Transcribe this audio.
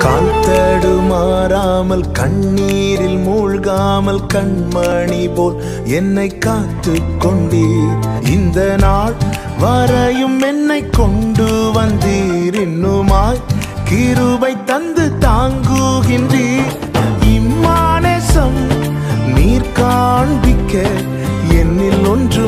கால் தடுமாறாமல் கண்ணீரில் மூழ்காமல் கண்மணி போல் என்னை காத்து கொண்டீர் இந்த நாள் வரையும் என்னை கொண்டு வந்தீர் இன்னுமாய் கிருபை தந்து தாங்குகின்றீர் இம்மானேசம் நீர் காண்பிக்க என்னில் ஒன்று